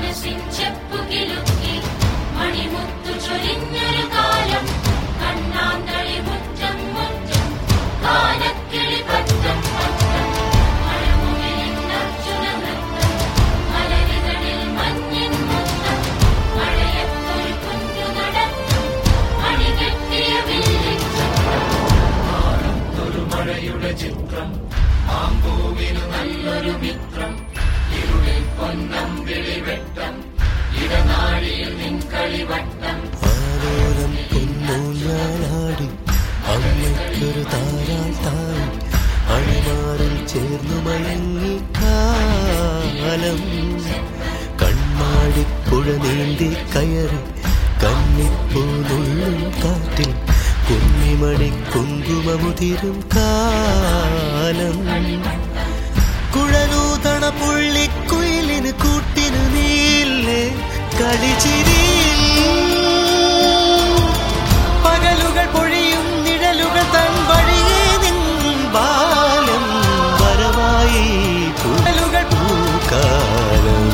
മനസ്സിൻ ചെപ്പുകിലുക്കി മണിമുത്തു ചൊരിഞ്ഞൊരു കാലം കണ്ണാന്തളി മുറ്റം മുറ്റം കാലക്കിളി പറ്റം പറ്റം മഴമുകിലിന്നർച്ചുന നൃത്തം മലരുകളിൽ മഞ്ഞിൻ മുത്തം മഴയത്തൊരു കുഞ്ഞു നടത്തും മണികെട്ടിയ വില്ലിച്ചം ഒരു മഴയുടെ ചിത്രം മാമ്പൂവിനു നല്ലൊരു മിത്രം ഇരുളിൽ പൊന്നമ്പിളി വെട്ടം ഇടനാഴിയിൽ നിൻ കളിവട്ടം ആലോലം പൊന്നൂഞ്ഞാലാടി അമ്മയ്ക്കൊരു താരാൾ തായി അണിമാറിൽ ചേർന്നു മയങ്ങി കാലം കണ്ണാടിപ്പുഴ നീന്തി കയറി കന്നിപ്പൂനുള്ളും കാറ്റിൽ കുഞ്ഞിമണി കുങ്കുമമുതിരും കാലം കുഴലൂതണ പുള്ളിക്കുയിലിന് കൂട്ടിനു നീല്ലേ കളിച്ചിരിയിൽ പകലുകൾ പൊഴിയും നിഴലുകൾ തൻ വഴിയേ നിൻ ബാലം വരവായി കുഴലുകൾ പൂക്കാലം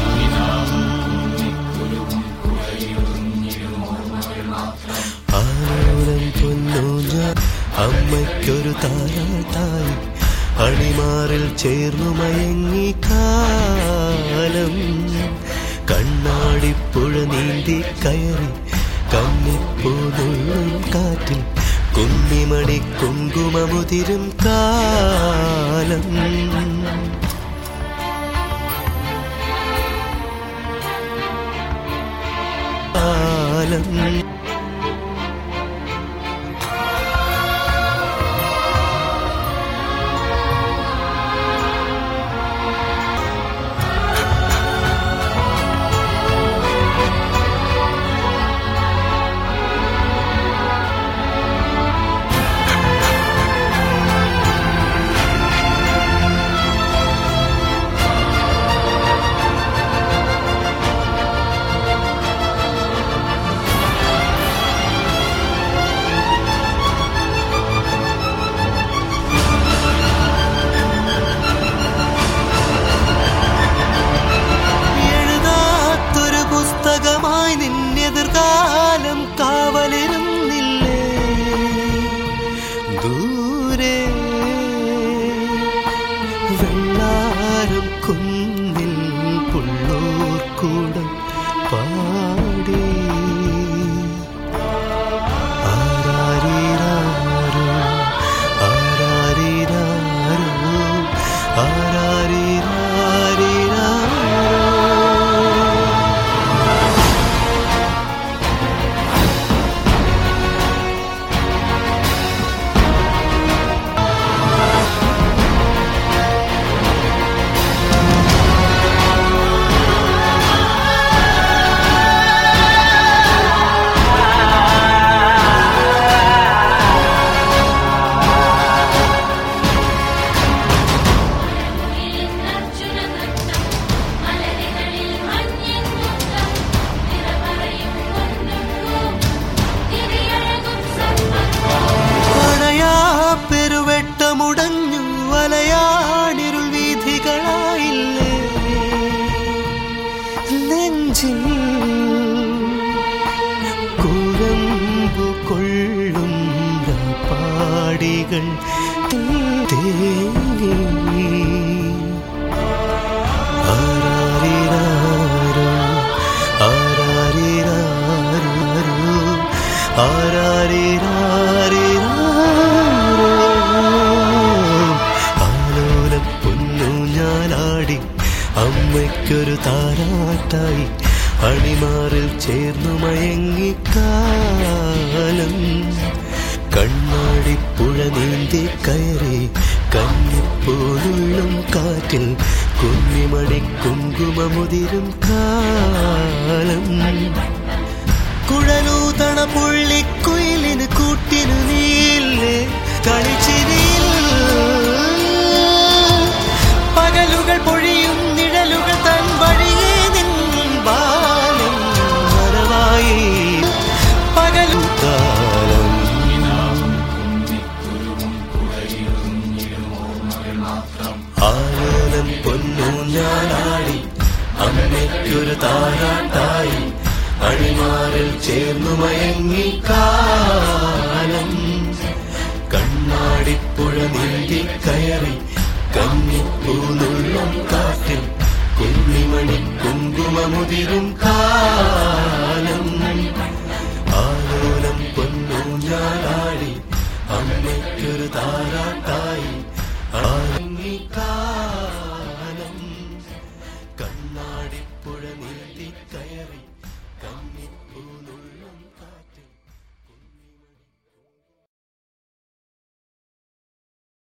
ആലോലം പൊന്നൂഞ്ഞ അമ്മയ്ക്കൊരു താരാട്ടായി അണിമാറിൽ ചേർന്നു മയങ്ങി കാലം കണ്ണാടിപ്പുഴ നീന്തി കയറി കന്നിപ്പൂതുള്ളും കാറ്റിൽ കുന്നിമണി കുങ്കുമമുതിരും കാലം കാലം എഴുതാത്തൊരു പുസ്തകമായി നിന്നെതിർകാലം കാവലിരുന്നില്ലേ ദൂരെ വെള്ളാരം കുന്നിൽ പുള്ളൂർ കൂടം പാടി ആരാരിരാരോ ആരാരിരാരോ ആരാരിരാരിരാരോ മുകിലിന്നർച്ചുന നൃത്തം മലരുകളിൽ മഞ്ഞിൻ മുത്തം നിറപറയും പൊന്നും പൂവും തിരിയഴകും സമ്പത്തും പണയാ പെരുവെട്ടമുടഞ്ഞു വലയാണിരുൾ വീഥികളായില്ലേ നെഞ്ചിൽ കുരമ്പു കൊള്ളും പാടികൾ തേങ്ങി ആരാരിരാരോ ആരാരിരാരോ ആരാരിരാരിരാരോ ആലോലം പൊന്നൂഞ്ഞാലാടി അമ്മയ്ക്കൊരു താരാട്ടായി അണിമാറിൽ ചേർന്നു മയങ്ങിക്കാലം കണ്ണാടിപ്പുഴ നീന്തി കയറി കന്നിപ്പോലുള്ളും കാറ്റിൽ കുന്നിമണി കുങ്കുമമുതിരും കാലം കുഴലൂതണ പുള്ളിക്കുയിലിന് കൂട്ടിനു നീല്ലേ കളിച്ചിരിയിൽ പകലുകൾ പൊഴിയും നിഴലുകൾ തൻ വഴിയേ നിൻ ബാലം വരവായി പകലുകാലം ആലോലം പൊന്നു ഞാനാടി അമ്മ അമ്മയ്ക്കൊരു താരാട്ടായി അണിമാറിൽ ചേർന്നു മയങ്ങി കാലം കണ്ണാടിപ്പുഴ നീന്തി കയറി കന്നിപ്പൂനുള്ളം കാട്ടിൽ കുഞ്ഞിമണി കുങ്കുമമുതിരും കാലം ആലോലം പൊന്നൂഞ്ഞാലാടി അമ്മയ്ക്കൊരു താരാട്ടായി ആങ്ങി കാലം കണ്ണാടിപ്പുഴ